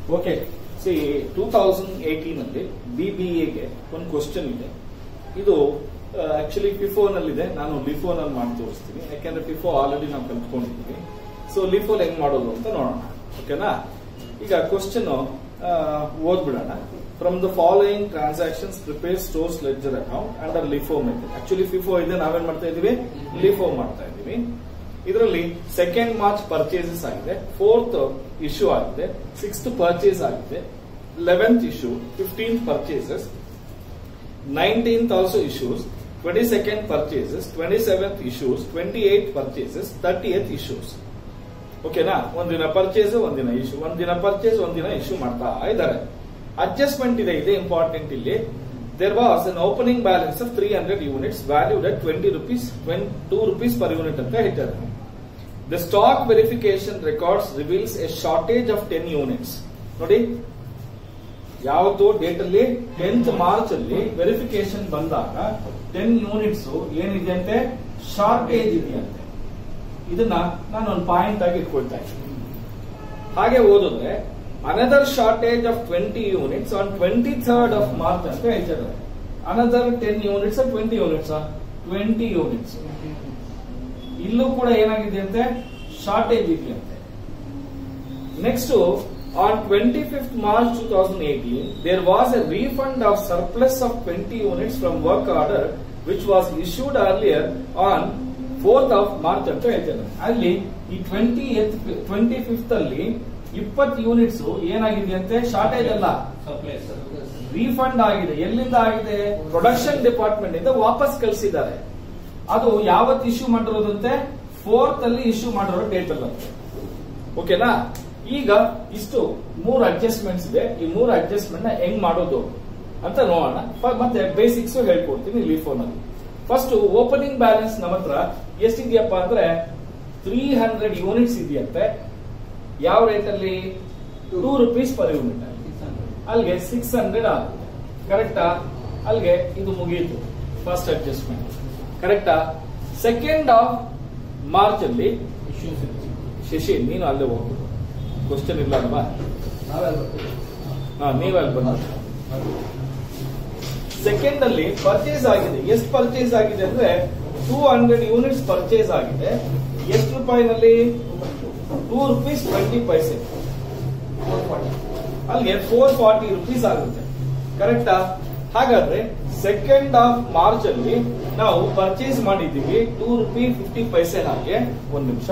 Okay see two thousand eighteen ಅಲ್ಲಿ ಬಿಬಿಎಗೆ ಒಂದು ಕ್ವಶನ್ ಇದೆ ಇದು ಆಕ್ಚುಲಿ ಫಿಫೋ ನಲ್ಲಿದೆ ನಾನು ಲಿಫೋ ನಲ್ಲಿ ಮಾಡಿ ತೋರಿಸ್ತೀನಿ ಯಾಕೆಂದ್ರೆ ಫಿಫೋ ಆಲ್ರೆಡಿ ನಾವು ಕಲ್ತ್ಕೊಂಡಿದ್ದೀವಿ ಸೊ ಲಿಫೋಲ್ ಹೆಂಗ್ ಮಾಡೋದು ಅಂತ ನೋಡೋಣ ಓಕೆನಾ ಈಗ ಕ್ವಶನ್ ಓದ್ಬಿಡೋಣ from the following transactions prepare stores ledger account under LIFO method actually FIFO ಇದೆ ನಾವೇನ್ ಮಾಡ್ತಾ ಇದೀವಿ ಲಿಫೋ ಮಾಡ್ತಾ ಇದೀವಿ ಇದರಲ್ಲಿ ಸೆಕೆಂಡ್ ಮಾರ್ಚ್ ಪರ್ಚೇಸಸ್ ಆಗಿದೆ ಫೋರ್ತ್ ಇಶ್ಯೂ ಆಗಿದೆ ಸಿಕ್ಸ್ತ್ ಪರ್ಚೇಸ್ ಆಗಿದೆ eleventh issue fifteen purchases nineteenth also issues twenty second purchases twenty seventh issues twenty eight purchases thirty eighth issues ಓಕೆನಾ ಒಂದಿನ ಪರ್ಚೇಸ್ ಒಂದಿನ ಇಶ್ಯೂ ಒಂದಿನ ಪರ್ಚೇಸ್ ಒಂದಿನ ಇಶ್ಯೂ ಮಾಡ್ತಾ ಇದ್ದಾರೆ ಅಡ್ಜಸ್ಟ್ಮೆಂಟ್ ಇದೆ ಇದೆ ಇಂಪಾರ್ಟೆಂಟ್ ಇಲ್ಲಿ there was an opening balance of three hundred units valued at twenty rupees two rupees per unit ಅಂತ ಹೇಳ್ತಾರೆ the stock verification records reveals a shortage of ten units ನೋಡಿ ಯಾವತ್ತು ಡೇಟ್ ಅಲ್ಲಿ ಟೆಂತ್ ಮಾರ್ಚ್ ಅಲ್ಲಿ verification ಬಂದಾಗ ten units ಏನಿದೆ ಅಂತೆ shortage ಇದೆಯಂತೆ ಇದನ್ನ ನಾನು ಒಂದು ಪಾಯಿಂಟ್ ಆಗಿ ಇಟ್ಕೊಳ್ತಾ ಇದ್ದೀನಿ ಹಾಗೆ ಓದಿದ್ರೆ another shortage of twenty units on twenty third of March ಅಂತ ಹೇಳ್ತಿದ್ದಾರೆ another ten units twenty units twenty units ಇಲ್ಲೂ ಕೂಡ ಏನಾಗಿದೆ ಅಂತೆ ಶಾರ್ಟೇಜ್ ಇದೆಯಂತೆ next on twenty fifth March two thousand eighteen there was a refund of surplus of twenty units from work order which was issued earlier on fourth of March ಅಂತ ಹೇಳ್ತೇನೆ ಅಲ್ಲಿ ಈ twenty twenty fifth ಅಲ್ಲಿ ಇಪ್ಪತ್ತು units ಏನಾಗಿದೆ ಅಂತೆ shortage ಅಲ್ಲ refund ಆಗಿದೆ ಎಲ್ಲಿಂದ ಆಗಿದೆ ಪ್ರೊಡಕ್ಷನ್ ಡಿಪಾರ್ಟ್ಮೆಂಟ್ ಇಂದ ವಾಪಸ್ ಕಳಿಸಿದ್ದಾರೆ ಅದು ಯಾವತ್ ಇಶ್ಯೂ ಮಾಡಿರೋದಂತೆ ಫೋರ್ತ್ ಅಲ್ಲಿ ಇಶ್ಯೂ ಮಾಡಿರೋ ಡೇಟ್ ಅಲ್ಲಂತೆ ಓಕೆನಾ ಈಗ ಇಷ್ಟು ಮೂರು ಅಡ್ಜಸ್ಟ್ಮೆಂಟ್ಸ್ ಇದೆ ಈ ಮೂರು ಅಡ್ಜಸ್ಟ್ಮೆಂಟ್ ನ ಹೆಂಗ್ ಮಾಡೋದು ಅಂತ ನೋಡೋಣ ಪ- ಮತ್ತೆ ಬೇಸಿಕ್ಸ್ ಹೇಳ್ಕೊಡ್ತೀನಿ ಲಿಫೋನ್ ಅಲ್ಲಿ ಫಸ್ಟ್ ಓಪನಿಂಗ್ ಬ್ಯಾಲೆನ್ಸ್ ನಮ್ಮ ಹತ್ರ ಎಷ್ಟಿದೆಯಪ್ಪ ಅಂದ್ರೆ ತ್ರೀ ಹಂಡ್ರೆಡ್ ಯೂನಿಟ್ಸ್ ಇದೆಯಂತೆ ಯಾವ ರೇಟ್ ಅಲ್ಲಿ ಟೂ ರುಪೀಸ್ ಪರ್ ಯೂನಿಟ್ ಅಲ್ಲಿಗೆ ಸಿಕ್ಸ್ ಹಂಡ್ರೆಡ್ ಆಗುತ್ತೆ ಕರೆಕ್ಟಾ ಅಲ್ಲಿಗೆ ಇದು ಮುಗಿಯಿತು ಫಸ್ಟ್ ಅಡ್ಜಸ್ಟ್ಮೆಂಟ್ ಕರೆಕ್ಟಾ ಸೆಕೆಂಡ್ ಆಫ್ ಮಾರ್ಚ್ ಅಲ್ಲಿ ಶಶಿ ನೀನು ಅಲ್ಲೇ ಹೋಗ್ಬೋದು ಕ್ವಶನ್ ಇಲ್ಲ ಅಲ್ವಾ ಹಾ ನೀವೇ ಅಲ್ಲಿ ಬಂದ ಸೆಕೆಂಡ್ ಅಲ್ಲಿ ಪರ್ಚೇಸ್ ಆಗಿದೆ ಎಷ್ಟು ಪರ್ಚೇಸ್ ಆಗಿದೆ ಅಂದ್ರೆ ಟೂ ಹಂಡ್ರೆಡ್ ಯೂನಿಟ್ಸ್ ಪರ್ಚೇಸ್ ಆಗಿದೆ ಎಷ್ಟು ರೂಪಾಯಿನಲ್ಲಿ ಟೂ ರುಪೀಸ್ ಟ್ವೆಂಟಿ ಪೈಸೆ ಅಲ್ಲಿಗೆ ಫೋರ್ ಫಾರ್ಟಿ ರುಪೀಸ್ ಆಗುತ್ತೆ ಕರೆಕ್ಟಾ ಹಾಗಾದ್ರೆ ಸೆಕೆಂಡ್ ಆಫ್ ಮಾರ್ಚ್ ಅಲ್ಲಿ ನಾವು ಪರ್ಚೇಸ್ ಮಾಡಿದ್ದೀವಿ ಟೂ ರುಪಿ ಫಿಫ್ಟಿ ಪೈಸೆ ಹಾಗೆ ಒಂದ್ ನಿಮಿಷ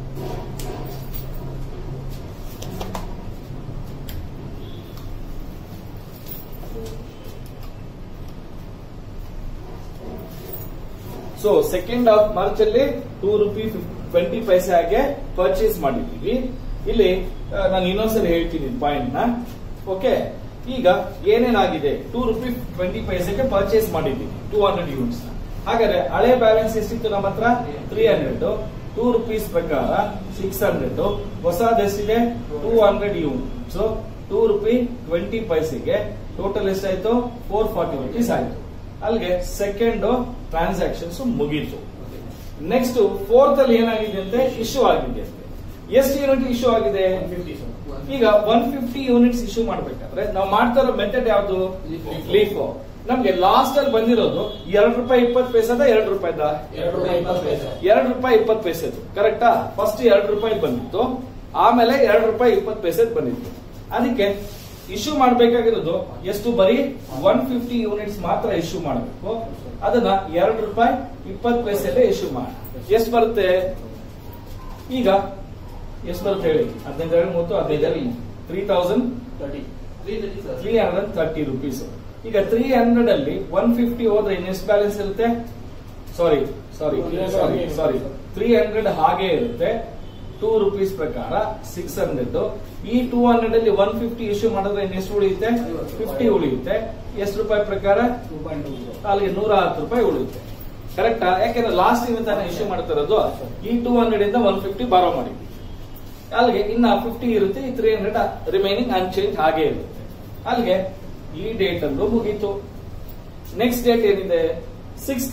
ಸೊ ಸೆಕೆಂಡ್ ಆಫ್ ಮಾರ್ಚ್ ಅಲ್ಲಿ ಟೂ ರುಪಿ ಟ್ವೆಂಟಿ ಪೈಸೆ ಹಾಗೆ ಪರ್ಚೇಸ್ ಮಾಡಿದ್ದೀವಿ ಇಲ್ಲಿ ಆ, ನಾನು ಇನ್ನೊಂದ್ಸರಿ ಹೇಳ್ತೀನಿ ಪಾಯಿಂಟ್ ನ ಓಕೆ ಈಗ ಏನೇನಾಗಿದೆ ಟೂ ರುಪಿ ಟ್ವೆಂಟಿ ಪೈಸೆಗೆ ಪರ್ಚೇಸ್ ಮಾಡಿದ್ದೀವಿ ಟೂ ಹಂಡ್ರೆಡ್ ಯೂನಿಟ್ಸ್ ನ ಹಾಗಾದ್ರೆ ಹಳೆ ಬ್ಯಾಲೆನ್ಸ್ ಎಷ್ಟಿತ್ತು ನಮ್ಮ ಹತ್ರ ತ್ರೀ ಹಂಡ್ರೆಡ್ ಟೂ ರುಪೀಸ್ ಪ್ರಕಾರ ಸಿಕ್ಸ್ ಹಂಡ್ರೆಡ್ ಹೊಸದ ಎಷ್ಟಿದೆ two hundred units two rupee twenty ಪೈಸೆಗೆ ಟೋಟಲ್ ಎಷ್ಟಾಯ್ತು ಫೋರ್ ಫಾರ್ಟಿ ರುಪೀಸ್ ಆಯ್ತು ಅಲ್ಲಿಗೆ ಸೆಕೆಂಡ್ ಟ್ರಾನ್ಸಾಕ್ಷನ್ಸ್ ಮುಗೀತು ನೆಕ್ಸ್ಟ್ ಫೋರ್ತ್ ಅಲ್ಲಿ ಏನಾಗಿದೆ ಅಂತೆ ಇಶ್ಯೂ ಆಗಿದೆ ಅಂತೆ ಎಷ್ಟು ಯೂನಿಟ್ ಇಶ್ಯೂ ಆಗಿದೆ ಈಗ ಒನ್ ಫಿಫ್ಟಿ ಯೂನಿಟ್ಸ್ ಇಶ್ಯೂ ಮಾಡ್ಬೇಕಾದ್ರೆ ನಾವು ಮಾಡ್ತಾ ಇರೋ ಮೆಥಡ್ ಯಾವುದು ಲೀಫ್ ನಮ್ಗೆ ಲಾಸ್ಟ್ ಅಲ್ಲಿ ಬಂದಿರೋದು ಎರಡು ರೂಪಾಯಿ ಇಪ್ಪತ್ತು ಪೈಸದ ಎರಡು ರೂಪಾಯಿದ ಎರಡು ರೂಪಾಯಿ ಇಪ್ಪತ್ತು ಪೈಸೆದು ಕರೆಕ್ಟಾ ಫಸ್ಟ್ ಎರಡು ರೂಪಾಯಿ ಬಂದಿತ್ತು ಆಮೇಲೆ ಎರಡು ರೂಪಾಯಿ ಇಪ್ಪತ್ತು ಪೈಸೆದ್ ಬಂದಿತ್ತು ಅದಕ್ಕೆ ಇಶ್ಯೂ ಮಾಡಬೇಕಾಗಿರೋದು ಎಷ್ಟು ಬರೀ ಒನ್ ಫಿಫ್ಟಿ ಯೂನಿಟ್ಸ್ ಮಾತ್ರ ಇಶ್ಯೂ ಮಾಡಬೇಕು ಅದನ್ನ ಎರಡು ರೂಪಾಯಿ ಇಪ್ಪತ್ತು ಪೈಸೆಲ್ಲೇ ಇಶ್ಯೂ ಮಾಡಿ ಎಷ್ಟು ಬರುತ್ತೆ ಈಗ ಎಷ್ಟು ಬರುತ್ತೆ ಹೇಳಿ ಹದಿನೈದು ಎರಡು ಮೂವತ್ತು ಹದಿನೈದು three thousand three hundred thirty rupees ಈಗ ತ್ರೀ ಹಂಡ್ರೆಡ್ ಅಲ್ಲಿ ಒನ್ ಫಿಫ್ಟಿ ಹೋದ್ರೆ ಇನ್ನು ಎಷ್ಟು ಬ್ಯಾಲೆನ್ಸ್ ಇರುತ್ತೆ ಸಾರಿ ಸಾರಿ ಸಾರಿ ಸಾರಿ ತ್ರೀ ಹಂಡ್ರೆಡ್ ಹಾಗೆ ಇರುತ್ತೆ ಟೂ ರುಪೀಸ್ ಪ್ರಕಾರ ಸಿಕ್ಸ್ ಹಂಡ್ರೆಡ್ ಈ ಟೂ ಹಂಡ್ರೆಡ್ ಅಲ್ಲಿ ಒನ್ ಫಿಫ್ಟಿ ಇಶ್ಯೂ ಮಾಡಿದ್ರೆ ಇನ್ನು ಎಷ್ಟು ಉಳಿಯುತ್ತೆ ಫಿಫ್ಟಿ ಉಳಿಯುತ್ತೆ ಎಷ್ಟು ರೂಪಾಯಿ ಪ್ರಕಾರ ಅಲ್ಲಿಗೆ ನೂರ ಹತ್ತು ರೂಪಾಯಿ ಉಳಿಯುತ್ತೆ ಕರೆಕ್ಟಾ ಯಾಕೆಂದ್ರೆ ಲಾಸ್ಟ್ ಇಂದ ತಾನೇ ಇಶ್ಯೂ ಮಾಡ್ತಾ ಇರೋದು ಈ ಟೂ ಹಂಡ್ರೆಡ್ ಇಂದ ಒನ್ ಫಿಫ್ಟಿ ಬಾರೋ ಮಾಡಿದ್ವಿ ಅಲ್ಲಿಗೆ ಇನ್ನ ಫಿಫ್ಟಿ ಇರುತ್ತೆ ಈ ತ್ರೀ ಹಂಡ್ರೆಡ್ ರಿಮೈನಿಂಗ್ ಅನ್ಚೇಂಜ್ ಹಾಗೆ ಇರುತ್ತೆ ಅಲ್ಲಿಗೆ ಈ ಡೇಟ್ ಅಲ್ಲೂ ಮುಗೀತು ನೆಕ್ಸ್ಟ್ ಡೇಟ್ ಏನಿದೆ ಸಿಕ್ಸ್ ಆಫ್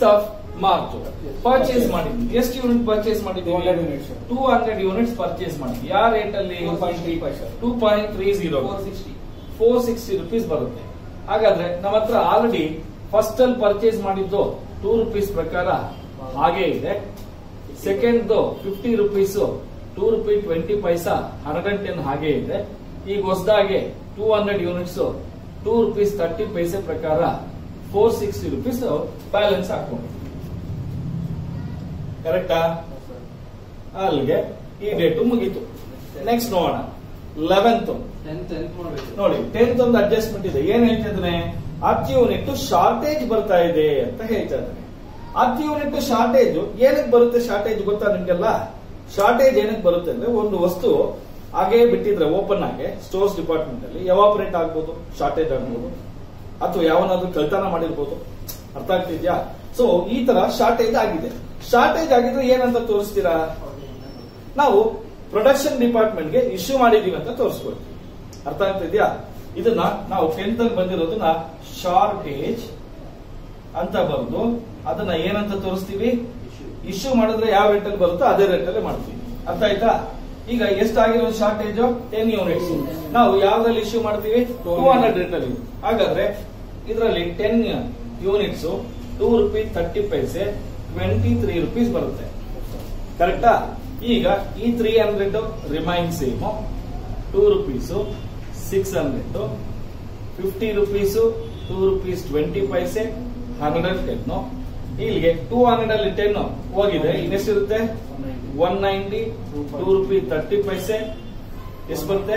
ಮಾರ್ಚ್ ಪರ್ಚೇಸ್ ಮಾಡಿದ್ವಿ ಎಷ್ಟು ಯೂನಿಟ್ ಪರ್ಚೇಸ್ 200 ಮಾಡಿದ್ವಿ units, sir. Two hundred units purchase ಮಾಡಿದ್ವಿ ಯಾವ ರೇಟ್ ಅಲ್ಲಿ 4.35 sir. Two point three zero 460. Four sixty rupees ಬರುತ್ತೆ ಹಾಗಾದ್ರೆ ನಮ್ಮ ಹತ್ರ ಆಲ್ರೆಡಿ ಫಸ್ಟ್ ಅಲ್ಲಿ ಪರ್ಚೇಸ್ ಮಾಡಿದ್ದು ಟೂ ರುಪೀಸ್ ಪ್ರಕಾರ ಹಾಗೆ ಇದೆ second fifty rupees two rupee twenty paisa hundred and ten ಹಾಗೆ ಇದೆ ಈಗ ಹೊಸದಾಗೆ two hundred units two rupees thirty paise ಪ್ರಕಾರ ಫೋರ್ ಸಿಕ್ಸ್ಟಿ ರುಪೀಸ್ ಬ್ಯಾಲೆನ್ಸ್ ಹಾಕೊಂಡು ಕರೆಕ್ಟಾ Yes, sir. ಅಲ್ಲಿಗೆ ಈ ಡೇಟು ಮುಗೀತು ನೆಕ್ಸ್ಟ್ ನೋಡೋಣ ಲೆವೆಂತ್ 10th, 10th ಮಾಡ್ಬೇಕು. ನೋಡಿ ಟೆಂತ್ ಒಂದು ಅಡ್ಜಸ್ಟ್ಮೆಂಟ್ ಇದೆ ಏನ್ ಹೇಳ್ತಿದ್ದಾನೆ ಹತ್ತು ಯೂನಿಟ್ ಶಾರ್ಟೇಜ್ ಬರ್ತಾ ಇದೆ ಅಂತ ಹೇಳ್ತಾ ಇದ್ದಾನೆ ಹತ್ತು ಯೂನಿಟ್ ಶಾರ್ಟೇಜ್ ಏನಕ್ಕೆ ಬರುತ್ತೆ ಶಾರ್ಟೇಜ್ ಗೊತ್ತಾ ನಿಮ್ಗೆಲ್ಲ ಶಾರ್ಟೇಜ್ ಏನಕ್ಕೆ ಬರುತ್ತೆ ಅಂದ್ರೆ ಒಂದು ವಸ್ತು ಹಾಗೆ ಬಿಟ್ಟಿದ್ರೆ ಓಪನ್ ಆಗಿ ಸ್ಟೋರ್ಸ್ ಡಿಪಾರ್ಟ್ಮೆಂಟ್ ಅಲ್ಲಿ ಎವಾಪರೇಟ್ ಆಗ್ಬೋದು ಶಾರ್ಟೇಜ್ ಆಗ್ಬೋದು ಅಥವಾ ಯಾವನಾದ್ರೂ ಕಳ್ತನ ಮಾಡಿರ್ಬೋದು ಅರ್ಥ ಆಗ್ತಿದ್ಯಾ ಸೊ ಈ ತರ ಶಾರ್ಟೇಜ್ ಆಗಿದೆ ಶಾರ್ಟೇಜ್ ಆಗಿದ್ರೆ ಏನಂತ ತೋರಿಸ್ತೀರಾ ನಾವು ಪ್ರೊಡಕ್ಷನ್ ಡಿಪಾರ್ಟ್ಮೆಂಟ್ಗೆ ಇಶ್ಯೂ ಮಾಡಿದೀವಿ ಅಂತ ತೋರಿಸ್ಕೊಳ್ತೀವಿ ಅರ್ಥ ಆಗ್ತಿದ್ಯಾ ಇದನ್ನ ನಾವು ಟೆಂತ್ ಅಲ್ಲಿ ಬಂದಿರೋದನ್ನ ಶಾರ್ಟೇಜ್ ಅಂತ ಬರೆದು ಅದನ್ನ ಏನಂತ ತೋರಿಸ್ತೀವಿ Issue. ಇಶ್ಯೂ ಮಾಡಿದ್ರೆ ಯಾವ ರೇಟ್ ಅಲ್ಲಿ ಬರುತ್ತೋ ಅದೇ ರೇಟ್ ಅಲ್ಲಿ ಮಾಡ್ತೀವಿ ಅರ್ಥ ಆಯ್ತಾ ಈಗ ಎಷ್ಟಾಗಿರೋ ಶಾರ್ಟೇಜ್ ಟೆನ್ ಯೂನಿಟ್ಸ್ ನಾವು ಯಾವ್ದ್ರಲ್ಲಿ ಇಶ್ಯೂ ಮಾಡ್ತೀವಿ ಟೂ ಹಂಡ್ರೆಡ್ ರೇಟ್ ಅಲ್ಲಿ ಹಾಗಾದ್ರೆ ಇದರಲ್ಲಿ ten units two rupee thirty paise twenty three rupees ಬರುತ್ತೆ ಕರೆಕ್ಟಾ ಈಗ ಈ three hundred remain same two rupees six hundred fifty rupees two rupees twenty paise hundred and ten ಇಲ್ಲಿಗೆ ಟೂ ಹಂಡ್ರೆಡ್ ಅಲ್ಲಿ ಟೆನ್ ಹೋಗಿದೆ ಇನ್ನೆಷ್ಟಿರುತ್ತೆ 190. One ninety two rupee thirty paise ಎಷ್ಟು ಬರುತ್ತೆ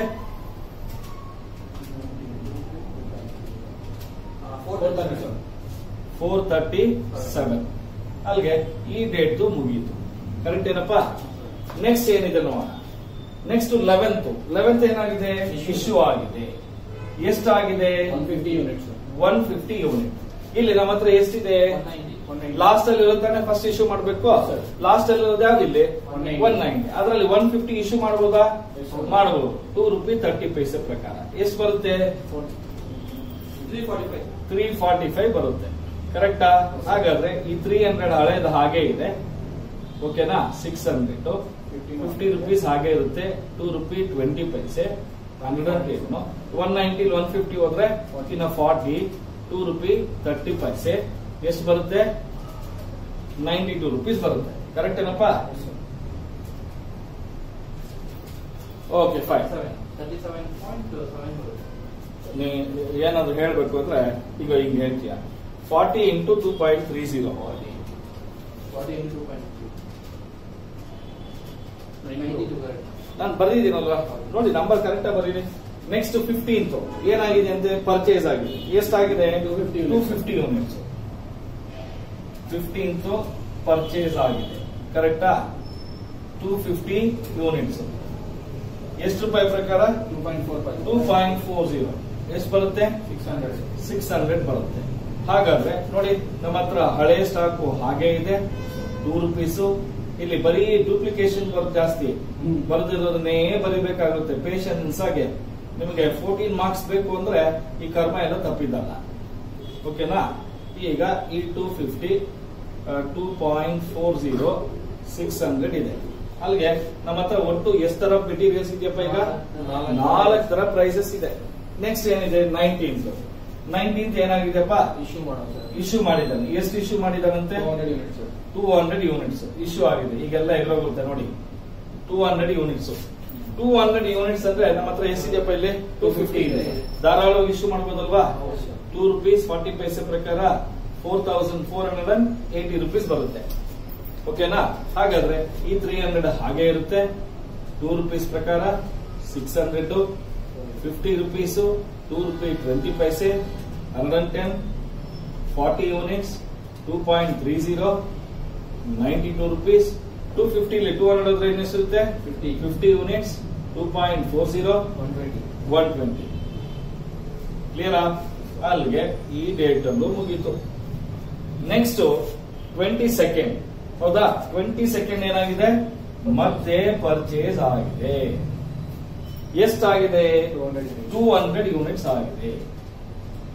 ಆ, 430, sir. ಫೋರ್ ತರ್ಟಿ ಸೆವೆನ್ ಅಲ್ಲಿಗೆ ಈ ಡೇಟ್ ಮುಗೀತು ಕರೆಕ್ಟ್ ಏನಪ್ಪಾ ನೆಕ್ಸ್ಟ್ ಏನಿದೆ ನೋಡೋಣ ನೆಕ್ಸ್ಟ್ ಲೆವೆಂತ್ ಲೆವೆಂತ್ ಏನಾಗಿದೆ ಇಶ್ಯೂ ಆಗಿದೆ ಎಷ್ಟಾಗಿದೆ 150 units, sir. One fifty unit ಇಲ್ಲಿ ನಮ್ಮ ಹತ್ರ ಎಷ್ಟಿದೆ 190. 190. ಲಾಸ್ಟ್ ಅಲ್ಲಿ ಇರೋದಾನೆ ಫಸ್ಟ್ ಇಶ್ಯೂ ಮಾಡಬೇಕು Sir. ಲಾಸ್ಟ್ ಅಲ್ಲಿ ಇರೋದು ಯಾವ್ದು ಇಲ್ಲಿ 190. ಒನ್ ನೈಂಟಿ ಅದರಲ್ಲಿ ಒನ್ ಫಿಫ್ಟಿ ಇಶ್ಯೂ ಮಾಡಬಹುದಾ Yes, sir. ಮಾಡಬಹುದು ಟೂ ರುಪಿ ತರ್ಟಿ ಪೈಸೆ ಪ್ರಕಾರ ಎಷ್ಟು ಬರುತ್ತೆ 345. ತ್ರೀ ಫಾರ್ಟಿ ಫೈವ್ ಬರುತ್ತೆ ಕರೆಕ್ಟಾ ಹಾಗಾದ್ರೆ ಈ ತ್ರೀ ಹಂಡ್ರೆಡ್ ಹಳೇದು ಹಾಗೆ ಇದೆ ಓಕೆನಾ ಸಿಕ್ಸ್ ಹಂಡ್ರೆಡ್ ಫಿಫ್ಟಿ ರುಪೀಸ್ ಹಾಗೆ ಇರುತ್ತೆ two rupee twenty paise hundred and ಏನು ಒನ್ ನೈಂಟಿ ಒನ್ ಫಿಫ್ಟಿ ಹೋದ್ರೆ ಇನ್ನ forty two rupee thirty paise ಎಷ್ಟು ಬರುತ್ತೆ ನೈಂಟಿ ಟೂ ರುಪೀಸ್ ಬರುತ್ತೆ ಕರೆಕ್ಟ್ ಏನಪ್ಪಾ Yes, sir. ಓಕೆ ಫೈನ್ 37.7 ಬರುತ್ತೆ. ನೀ ಏನಾದ್ರು ಹೇಳ್ಬೇಕು ಅಂದ್ರೆ ಈಗ ಹಿಂಗ್ ಹೇಳ್ತೀಯ forty into two point three zero 40 into 2.2. 92 correct. ನಾನು ಬರೆದಿದ್ದೀನಲ್ವಾ ನೋಡಿ ನಂಬರ್ ಕರೆಕ್ಟ್ ಬರೀರಿ ನೆಕ್ಸ್ಟ್ ಫಿಫ್ಟೀನ್ತ್ ಏನಾಗಿದೆ ಅಂತ ಪರ್ಚೇಸ್ ಆಗಿದೆ ಎಷ್ಟಾಗಿದೆ 250 two units. Fifty units fifteenth purchase ಆಗಿದೆ ಕರೆಕ್ಟಾ ಟೂ ಫಿಫ್ಟಿ ಯೂನಿಟ್ಸ್ ಎಷ್ಟು ರೂಪಾಯಿ ಪ್ರಕಾರ 2.45. ಟೂ ಪಾಯಿಂಟ್ ಫೋರ್ ಜೀರೋ ಎಷ್ಟು ಬರುತ್ತೆ 600. ಸಿಕ್ಸ್ ಹಂಡ್ರೆಡ್ ಬರುತ್ತೆ ಹಾಗಾದ್ರೆ ನೋಡಿ ನಮ್ಮ ಹತ್ರ ಹಳೆ ಸ್ಟಾಕು ಹಾಗೆ ಇದೆ ಟೂ ರುಪೀಸು ಇಲ್ಲಿ ಬರೀ ಡೂಪ್ಲಿಕೇಶನ್ ವರ್ಕ್ ಜಾಸ್ತಿ ಹ್ಮ್. ಬರೆದಿರೋದನ್ನೇ ಬರಿಬೇಕಾಗುತ್ತೆ ಪೇಷನ್ಸ್ ಆಗಿ ನಿಮಗೆ ಫೋರ್ಟೀನ್ ಮಾರ್ಕ್ಸ್ ಬೇಕು ಅಂದ್ರೆ ಈ ಕರ್ಮ ಎಲ್ಲ ತಪ್ಪಿದ್ದಲ್ಲ ಓಕೆನಾ ಈಗ ಈ two fifty two point four zero six hundred ಇದೆ ಅಲ್ಲಿಗೆ ನಮ್ಮ ಹತ್ರ ಒಟ್ಟು ಎಷ್ಟು ತರ ಮೆಟೀರಿಯಲ್ಸ್ ಇದೆಯಪ್ಪ ಈಗ ನಾಲ್ಕು. ನಾಲ್ಕು ತರ ಪ್ರೈಸಸ್ ಇದೆ ನೆಕ್ಸ್ಟ್ ಏನಿದೆ ನೈನ್ಟೀನ್ತ್ ನೈನ್ಟೀನ್ತ್ ಏನಾಗಿದೆಪ್ಪ Issue ಮಾಡೋಣ, sir. ಇಶ್ಯೂ ಮಾಡಿದ್ದಾನೆ ಎಷ್ಟು ಇಶ್ಯೂ ಮಾಡಿದಾನಂತೆ 200 units, sir. Two hundred units issue ಆಗಿದೆ ಈಗೆಲ್ಲ ಎಲ್ಲೋಗುತ್ತೆ ನೋಡಿ two hundred units two hundred units ಅಂದ್ರೆ ನಮ್ಮ ಹತ್ರ ಎಷ್ಟಿದೆಯಪ್ಪ ಇಲ್ಲಿ ಟೂ ಫಿಫ್ಟಿ ಇದೆ ಧಾರಾಳವಾಗಿ ಇಶ್ಯೂ ಮಾಡ್ಬೋದಲ್ವಾ ಹೌದು, sir. Two rupees forty paise ಪ್ರಕಾರ four thousand four hundred and eighty rupees ಬರುತ್ತೆ ಓಕೆನಾ ಹಾಗಾದ್ರೆ ಈ ತ್ರೀ ಹಂಡ್ರೆಡ್ ಹಾಗೆ ಇರುತ್ತೆ ಟೂ ರುಪೀಸ್ ಪ್ರಕಾರ six hundred fifty rupees two rupee twenty paise hundred ten forty units two point three zero ninety two rupees two ಫಿಫ್ಟಿಲಿ two hundred ಅಂದ್ರೆ ಇನ್ನೆಷ್ಟಿರುತ್ತೆ 50. Fifty units two point four zero 120. One twenty ಕ್ಲಿಯರಾ ಅಲ್ಲಿಗೆ ಈ date ಅಲ್ಲೂ ಮುಗೀತು next twenty second ಹೌದಾ twenty second ಏನಾಗಿದೆ ಮತ್ತೆ ಪರ್ಚೇಸ್ ಆಗಿದೆ ಎಷ್ಟಾಗಿದೆ 200 units. ಟೂ ಹಂಡ್ರೆಡ್ ಯೂನಿಟ್ಸ್ ಆಗಿದೆ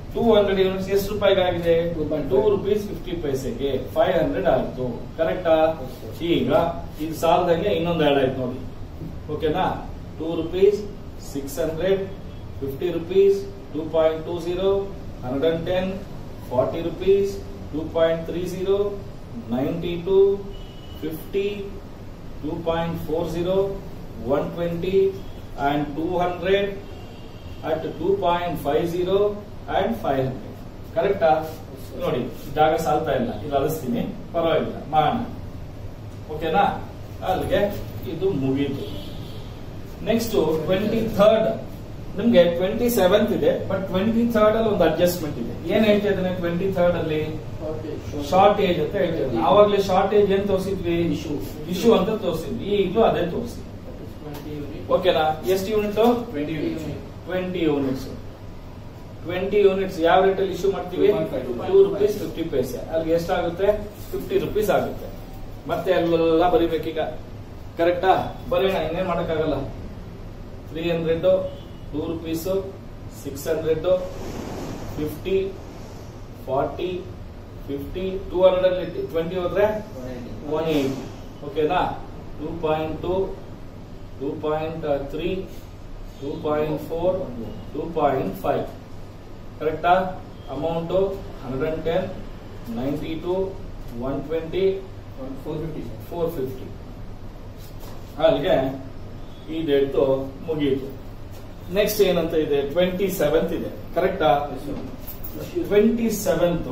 ಟೂ ಹಂಡ್ರೆಡ್ ಯೂನಿಟ್ಸ್ ಎಷ್ಟು ರೂಪಾಯಿಗೆ ಆಗಿದೆ 2.5. ಟೂ ರುಪೀಸ್ ಫಿಫ್ಟಿ ಪೈಸೆಗೆ ಫೈವ್ ಹಂಡ್ರೆಡ್ ಆಯ್ತು ಕರೆಕ್ಟಾ Yes, sir. ಈಗ ಇದು ಸಾಲದಂಗೆ ಇನ್ನೊಂದು ಆಡ್ ಆಯ್ತು ನೋಡಿ ಓಕೆನಾ two rupees six hundred fifty rupees two point two zero hundred and ten forty rupees two point three zero ninety two fifty two point four zero one twenty and two hundred at two point five zero and five hundred ಕರೆಕ್ಟಾ ನೋಡಿ ಜಾಗ ಸಾಲ್ತಾ ಇಲ್ಲ ಇಲ್ಲಿ ಅಳಿಸ್ತೀನಿ ಪರವಾಗಿಲ್ಲ ಮಾಡೋಣ ಓಕೆನಾ ಅಲ್ಲಿಗೆ ಇದು ಮುಗೀತು ನೆಕ್ಸ್ಟ್ ಟ್ವೆಂಟಿ ಥರ್ಡ್ ನಿಮ್ಗೆ ಟ್ವೆಂಟಿ ಸೆವೆಂತ್ ಇದೆ ಬಟ್ ಟ್ವೆಂಟಿ ಥರ್ಡ್ ಅಲ್ಲಿ ಒಂದು ಅಡ್ಜಸ್ಟ್ಮೆಂಟ್ ಇದೆ ಏನ್ ಹೇಳ್ತಾ ಇದ್ದಾನೆ ಟ್ವೆಂಟಿ ಥರ್ಡ್ ಅಲ್ಲಿ ಶಾರ್ಟೇಜ್ ಅಂತ ಹೇಳ್ತಿದ್ದಾನೆ ಆವಾಗಲೇ ಶಾರ್ಟೇಜ್ ಏನ್ ತೋರಿಸಿದ್ವಿ Issue. ಇಶ್ಯೂ ಅಂತ ತೋರಿಸಿದ್ವಿ ಈಗಲೂ ಅದೇ ತೋರಿಸಿ ಓಕೆನಾ ಎಷ್ಟು unit twenty units twenty units ಯಾವ ರೇಟಲ್ಲಿ ಇಶ್ಯೂ ಮಾಡ್ತೀವಿ 2.5. ಟೂ ರುಪೀಸ್ ಫಿಫ್ಟಿ ಪೈಸೆ ಅಲ್ಲಿಗೆ ಎಷ್ಟಾಗುತ್ತೆ ಫಿಫ್ಟಿ ರುಪೀಸ್ ಆಗುತ್ತೆ ಮತ್ತೆ ಅಲ್ಲೆಲ್ಲ ಬರಿಬೇಕೀಗ ಕರೆಕ್ಟಾ ಬರೋಣ ಇನ್ನೇನ್ ಮಾಡಕ್ಕಾಗಲ್ಲ three hundred two rupees six hundred fifty forty fifty two hundred ಅಲ್ಲಿ ಟ್ವೆಂಟಿ ಹೋದ್ರೆ ಒನ್ ಏಯ್ಟಿ ಓಕೆನಾ two point two two point three two point four two point five ಕರೆಕ್ಟಾ amount hundred and ten ninety to one twenty four fifty four fifty ಅಲ್ಲಿಗೆ ಈ date ಮುಗಿಯಿತು next ಏನಂತ ಇದೆ twenty seventh ಇದೆ ಕರೆಕ್ಟಾ ಟ್ವೆಂಟಿ ಸೆವೆಂತ್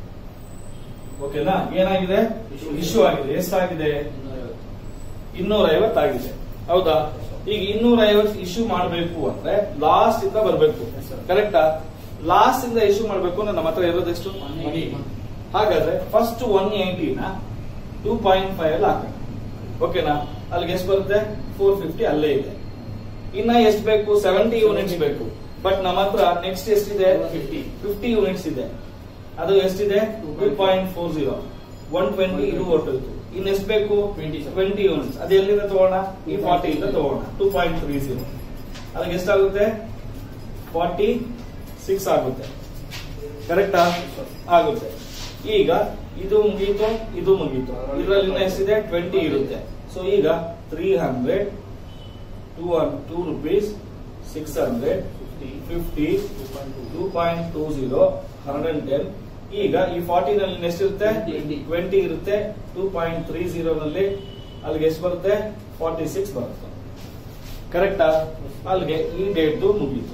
ಓಕೆನಾ ಏನಾಗಿದೆ Issue. ಇಶ್ಯೂ ಆಗಿದೆ ಎಷ್ಟಾಗಿದೆ ಇನ್ನೂರ ಐವತ್ತು ಆಗಿದೆ ಹೌದಾ ಈಗ ಇನ್ನೂರ ಐವತ್ತು ಇಶ್ಯೂ ಮಾಡಬೇಕು ಅಂದ್ರೆ ಲಾಸ್ಟ್ ಇಂದ ಬರಬೇಕು Yes, sir. ಕರೆಕ್ಟಾ ಲಾಸ್ಟ್ ಇಂದ ಇಶ್ಯೂ ಮಾಡಬೇಕು ಅಂದ್ರೆ ನಮ್ಮ ಹತ್ರ ಇರೋದೆಷ್ಟು ಹಾಗಾದ್ರೆ ಫಸ್ಟ್ ಒನ್ ಏಯ್ಟಿನ ಟೂ ಪಾಯಿಂಟ್ ಫೈವ್ ಅಲ್ಲಿ ಹಾಕೋಣ ಓಕೆನಾ ಅಲ್ಲಿಗೆ ಎಷ್ಟು ಬರುತ್ತೆ ಫೋರ್ ಫಿಫ್ಟಿ ಅಲ್ಲೇ ಇದೆ ಇನ್ನ ಎಷ್ಟು ಬೇಕು ಸೆವೆಂಟಿ ಯೂನಿಟ್ಸ್ ಬೇಕು ಬಟ್ ನಮ್ಮ ಹತ್ರ ನೆಕ್ಸ್ಟ್ ಎಷ್ಟಿದೆ ಫಿಫ್ಟಿ ಫಿಫ್ಟಿ ಯೂನಿಟ್ಸ್ ಇದೆ ಅದು ಎಷ್ಟಿದೆ two point four zero one twenty ಇದು ಹೊರಟೋಯ್ತು ಇನ್ನು ಎಷ್ಟು ಬೇಕು 20, sir. ಟ್ವೆಂಟಿ ಯೂನಿಟ್ಸ್ ಅದು ಎಲ್ಲಿಂದ ತಗೋಣ ಈ ಫಾರ್ಟಿ ಇಂದ ತಗೋಣ ಟೂ ಪಾಯಿಂಟ್ ತ್ರೀ ಜೀರೋ ಅದಕ್ಕೆ ಎಷ್ಟಾಗುತ್ತೆ ಫಾರ್ಟಿ ಸಿಕ್ಸ್ ಆಗುತ್ತೆ ಕರೆಕ್ಟಾ ಆಗುತ್ತೆ ಈಗ ಇದು ಮುಗೀತು ಇದು ಮುಗೀತು ಇದರಲ್ಲಿ ಇನ್ನ ಎಷ್ಟಿದೆ ಟ್ವೆಂಟಿ ಇರುತ್ತೆ ಸೊ ಈಗ three hundred two two rupees six hundred fifty two point two zero hundred and ten ಈಗ ಈ ಫಾರ್ಟಿ ನಲ್ಲಿ ಎಷ್ಟಿರುತ್ತೆ 20. ಟ್ವೆಂಟಿ ಇರುತ್ತೆ ಟೂ ಪಾಯಿಂಟ್ ತ್ರೀ ಜೀರೋ ನಲ್ಲಿ ಅಲ್ಲಿಗೆ ಎಷ್ಟು ಬರುತ್ತೆ ಫಾರ್ಟಿ ಸಿಕ್ಸ್ ಬರುತ್ತೆ ಕರೆಕ್ಟಾ ಅಲ್ಲಿಗೆ ಈ ಡೇಟ್ ಮುಗೀತು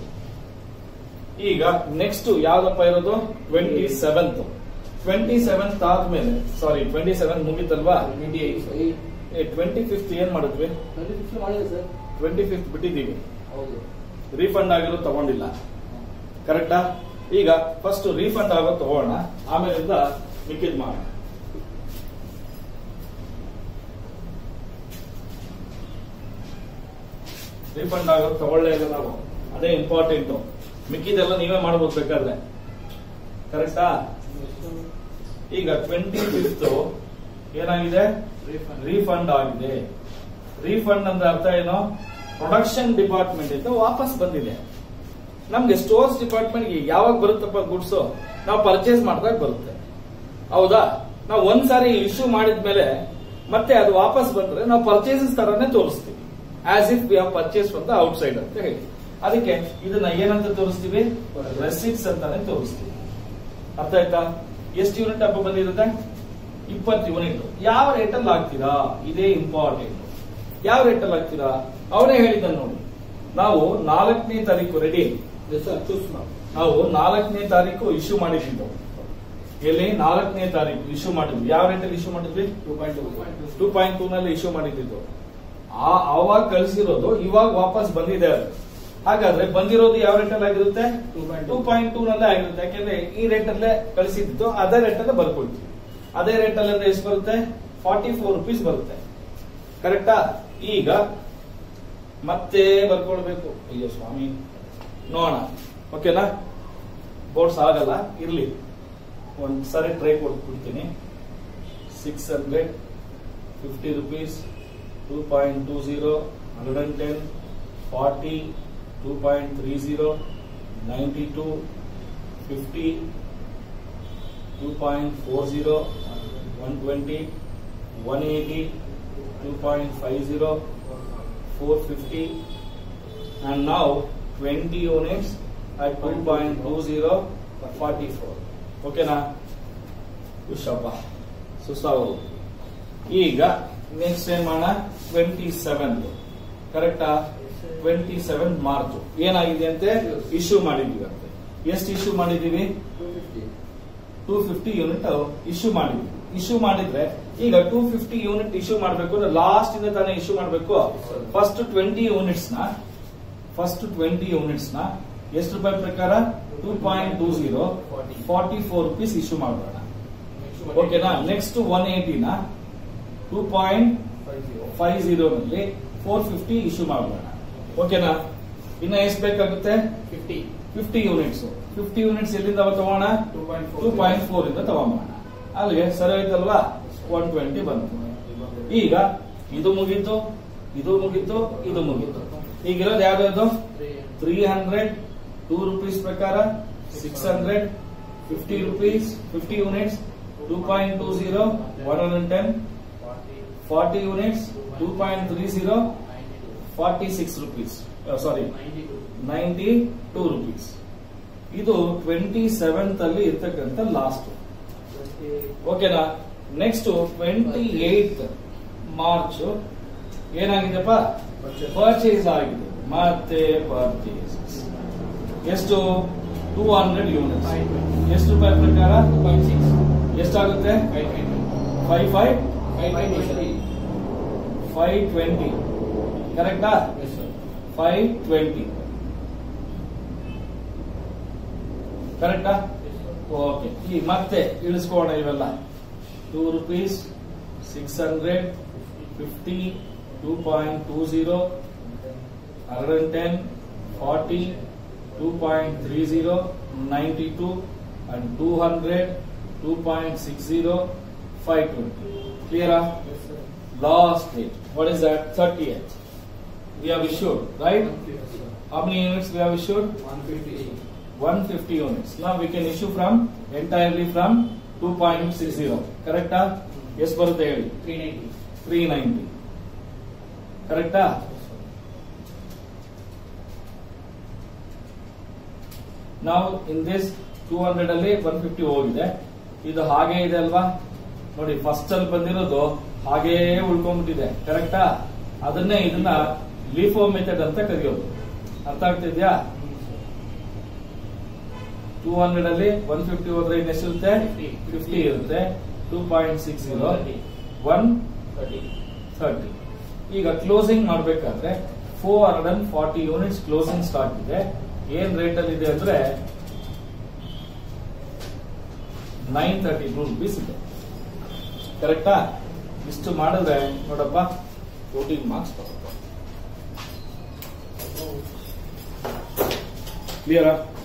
ಈಗ ನೆಕ್ಸ್ಟ್ ಯಾವ್ದಪ್ಪ ಇರೋದು ಟ್ವೆಂಟಿ ಸೆವೆಂತ್ ಟ್ವೆಂಟಿ ಸೆವೆಂತ್ ಆದ್ಮೇಲೆ ಸಾರಿ ಟ್ವೆಂಟಿ ಸೆವೆನ್ ಮುಗೀತಲ್ವಾ ಟ್ವೆಂಟಿ ಏಟ್ ಟ್ವೆಂಟಿ ಫಿಫ್ತ್ ಏನ್ ಮಾಡಿದ್ವಿ ಟ್ವೆಂಟಿ ಫಿಫ್ತ್ ಮಾಡಿದೆ ಸರ್ ಟ್ವೆಂಟಿ ಫಿಫ್ತ್ ಬಿಟ್ಟಿದ್ದೀವಿ ಹೌದು ರೀಫಂಡ್ ಆಗಿರೋ ತಗೊಂಡಿಲ್ಲ ಕರೆಕ್ಟಾ ಈಗ ಫಸ್ಟ್ ರೀಫಂಡ್ ಆಗೋ ತಗೋಣ ಆಮೇಲಿಂದ ಮಿಕ್ಕಿದ್ ಮಾಡೋಣ ರೀಫಂಡ್ ಆಗೋದು ತಗೊಳ್ಳೇ ಇಲ್ಲ ನಾವು ಅದೇ ಇಂಪಾರ್ಟೆಂಟ್ ಮಿಕ್ಕಿದೆಲ್ಲ ನೀವೇ ಮಾಡ್ಬೋದು ಬೇಕಾದ್ರೆ ಕರೆಕ್ಟಾ ಈಗ ಟ್ವೆಂಟಿ ಫಿಫ್ತ್ ಏನಾಗಿದೆ ರೀಫಂಡ್ ಆಗಿದೆ ರೀಫಂಡ್ ಅಂದ್ರೆ ಅರ್ಥ ಏನು ಪ್ರೊಡಕ್ಷನ್ ಡಿಪಾರ್ಟ್ಮೆಂಟ್ ಇಂದ ವಾಪಸ್ ಬಂದಿದೆ ನಮ್ಗೆ ಸ್ಟೋರ್ಸ್ ಡಿಪಾರ್ಟ್ಮೆಂಟ್ ಯಾವಾಗ ಬರುತ್ತಪ್ಪ ಗುಡ್ಸ್ ನಾವು ಪರ್ಚೇಸ್ ಮಾಡಿದಾಗ ಬರುತ್ತೆ ಹೌದಾ ನಾವು ಒಂದ್ಸಾರಿ ಇಶ್ಯೂ ಮಾಡಿದ್ಮೇಲೆ ಮತ್ತೆ ಅದು ವಾಪಸ್ ಬಂದ್ರೆ ನಾವು ಪರ್ಚೇಸಸ್ ತರನೇ ತೋರಿಸ್ತೀವಿ as if we have purchase from the outside ಅಂತ ಹೇಳಿ ಅದಕ್ಕೆ ಇದನ್ನ ಏನಂತ ತೋರಿಸ್ತೀವಿ ರೆಸಿಪ್ಟ್ಸ್ ಅಂತಾನೆ ತೋರಿಸ್ತೀವಿ ಅರ್ಥ ಆಯ್ತಾ ಎಷ್ಟು ಯೂನಿಟ್ ಹಬ್ಬ ಬಂದಿರುತ್ತೆ ಇಪ್ಪತ್ತು ಯೂನಿಟ್ ಯಾವ ರೇಟಲ್ಲಿ ಹಾಕ್ತೀರಾ ಇದೇ ಇಂಪಾರ್ಟೆಂಟ್ ಯಾವ ರೇಟಲ್ಲಿ ಹಾಕ್ತೀರಾ ಅವರೇ ಹೇಳಿದ್ದ ನೋಡಿ ನಾವು ನಾಲ್ಕನೇ ತಾರೀಕು ರೆಡಿ ಸರ್ ಚೂಸ್ ಮಾಡಿ ನಾವು ನಾಲ್ಕನೇ ತಾರೀಕು ಇಶ್ಯೂ ಮಾಡಿದ್ದು ಎಲ್ಲಿ ನಾಲ್ಕನೇ ತಾರೀಕು ಇಶ್ಯೂ ಮಾಡಿದ್ವಿ ಯಾವ ರೇಟಲ್ಲಿ ಇಶ್ಯೂ ಮಾಡಿದ್ವಿ two point two two point two ನಲ್ಲಿ ಇಶ್ಯೂ ಮಾಡಿದ್ದು ಆ ಅವಾಗ ಕಳಿಸಿರೋದು ಇವಾಗ ವಾಪಸ್ ಬಂದಿದೆ ಅದು ಹಾಗಾದ್ರೆ ಬಂದಿರೋದು ಯಾವ ರೇಟಲ್ಲಿ ಆಗಿರುತ್ತೆ two point two point two ನಲ್ಲೇ ಆಗಿರುತ್ತೆ ಯಾಕೆಂದ್ರೆ ಈ ರೇಟ್ ಅಲ್ಲೇ ಕಳಿಸಿದ್ದು ಅದೇ ರೇಟ್ ಅಲ್ಲೇ ಬರ್ಕೊಳ್ತೀವಿ ಅದೇ ರೇಟ್ ಅಲ್ಲಿ ಅಂದ್ರೆ ಎಷ್ಟು ಬರುತ್ತೆ ಫಾರ್ಟಿ ಫೋರ್ ರುಪೀಸ್ ಬರುತ್ತೆ ಕರೆಕ್ಟಾ ಈಗ ಮತ್ತೆ ಬರ್ಕೊಳ್ಬೇಕು ಅಯ್ಯೋ ಸ್ವಾಮಿ ನೋಡೋಣ ಓಕೆನಾ ಬೋರ್ಡ್ಸ್ ಆಗಲ್ಲ ಇರ್ಲಿ ಒಂದ್ ಸರಿ ಟ್ರೈ ಕೊಟ್ಬಿಡ್ತೀನಿ six hundred fifty rupees two point two zero hundred and ten forty two point three zero ninety two fifty two point four zero one twenty one eighty two point five zero four fifty and now 20 units at 2.20 44 ಓಕೆನಾ ವಿಷಪ್ಪ ಸುಸ್ತಾವು ಈಗ next ಏನ್ ಮಾಡೋಣ twenty seven ಕರೆಕ್ಟಾ twenty seven March ಏನಾಗಿದೆ ಅಂತೆ issue ಮಾಡಿದೀವಿ ಅಂತೆ ಎಷ್ಟು ಇಶ್ಯೂ ಮಾಡಿದೀವಿ two fifty two fifty unit issue ಮಾಡಿದ್ವಿ ಇಶ್ಯೂ ಮಾಡಿದ್ರೆ ಈಗ ಟೂ ಫಿಫ್ಟಿ ಯೂನಿಟ್ ಇಶ್ಯೂ ಮಾಡಬೇಕು ಅಂದ್ರೆ ಲಾಸ್ಟ್ ಇಂದ ತಾನೇ ಇಶ್ಯೂ ಮಾಡಬೇಕು ಫಸ್ಟ್ ಟ್ವೆಂಟಿ ಯೂನಿಟ್ಸ್ ನ ಫಸ್ಟ್ ಟ್ವೆಂಟಿ ಯೂನಿಟ್ಸ್ ನ ಎಷ್ಟು ರೂಪಾಯಿ ಪ್ರಕಾರ two point two zero forty four rupees issue ಮಾಡೋಣ ಓಕೆನಾ ನೆಕ್ಸ್ಟ್ ಒನ್ ಏಟಿನ ಟೂ ಪಾಯಿಂಟ್ ಫೈವ್ ಜೀರೋ ನಲ್ಲಿ ಫೋರ್ ಫಿಫ್ಟಿ ಇಶ್ಯೂ ಮಾಡೋಣ ಓಕೆನಾ ಇನ್ನ ಎಷ್ಟು ಬೇಕಾಗುತ್ತೆ fifty fifty units fifty units ಎಲ್ಲಿಂದ ತಗೋಣ two point two point four ಇಂದ ತಗೊಂಬೋಣ ಅಲ್ಲಿಗೆ ಸರಿ ಆಯ್ತಲ್ವಾ ಒನ್ ಟ್ವೆಂಟಿ ಬಂತು ಈಗ ಇದು ಮುಗೀತು ಇದು ಮುಗೀತು ಇದು ಮುಗೀತು ಈಗಿರೋದು ಯಾವ್ದು ತ್ರೀ ಹಂಡ್ರೆಡ್ ಟೂ ರುಪೀಸ್ ಪ್ರಕಾರ six hundred fifty rupees fifty units two point two zero one hundred ten forty units two point three zero forty six rupees sorry ninety two rupees ಇದು ಟ್ವೆಂಟಿ ಸೆವೆಂತ್ ಅಲ್ಲಿ ಇರ್ತಕ್ಕಂಥ last ಓಕೆನಾ next twenty eight March ಏನಾಗಿದೆಪ್ಪ purchase ಆಗಿದೆ ಮತ್ತೆ purchase ಎಷ್ಟು two hundred units ಎಷ್ಟು ರೂಪಾಯಿ ಪ್ರಕಾರ ಟೂ ಪಾಯಿಂಟ್ ಸಿಕ್ಸ್ ಎಷ್ಟಾಗುತ್ತೆ five twenty five five five twenty five twenty ಕರೆಕ್ಟಾ ಎಸ್ ಸರ್ ಫೈವ್ ಟ್ವೆಂಟಿ ಕರೆಕ್ಟಾ ಓಕೆ ಈ ಮತ್ತೆ ಇಳಿಸ್ಕೋಣ ಇವೆಲ್ಲ two rupees six hundred fifty two point two zero hundred ten forty two point three zero ninety two and two hundred two point six zero five twenty ಕ್ಲಿಯರಾ yes sir last date. What is that? 30th. We have issued, right? How many units we have issued? One fifty 150 units. Now we can issue from entirely from 2.60. Correct? Yes, ಬರುತ್ತೆ ಹೇಳಿ three ninety 390. ಕರೆಕ್ಟಾ ನಾವು in this two hundred ಅಲ್ಲಿ one fifty ಹೋಗಿದೆ ಇದು ಹಾಗೆ ಇದೆ ಅಲ್ವಾ ನೋಡಿ ಫಸ್ಟ್ ಅಲ್ಲಿ ಬಂದಿರೋದು ಹಾಗೇ ಉಳ್ಕೊಂಡ್ಬಿಟ್ಟಿದೆ ಕರೆಕ್ಟಾ ಅದನ್ನೇ ಇದನ್ನ ಲೀಫೋ ಮೆಥಡ್ ಅಂತ ಕರೆಯೋದು ಅರ್ಥ ಆಗ್ತಿದ್ಯಾ ಟೂ ಹಂಡ್ರೆಡ್ ಅಲ್ಲಿ ಒನ್ ಫಿಫ್ಟಿ ಹೋದ್ರೆ ಇನ್ನು ಎಷ್ಟಿರುತ್ತೆ ಫಿಫ್ಟಿ ಇರುತ್ತೆ two point six zero one thirty thirty ಈಗ ಕ್ಲೋಸಿಂಗ್ ಮಾಡಬೇಕಾದ್ರೆ four hundred and forty units closing stock ಇದೆ ಏನ್ ರೇಟ್ ಅಲ್ಲಿ ಇದೆ ಅಂದ್ರೆ ನೈನ್ ತರ್ಟಿ ಟೂ ರುಪೀಸ್ ಇದೆ ಕರೆಕ್ಟಾ ಇಷ್ಟು ಮಾಡಿದ್ರೆ ನೋಡಪ್ಪ ಫೋರ್ಟೀನ್ ಮಾರ್ಕ್ಸ್ ಬರುತ್ತೆ ಕ್ಲಿಯರಾ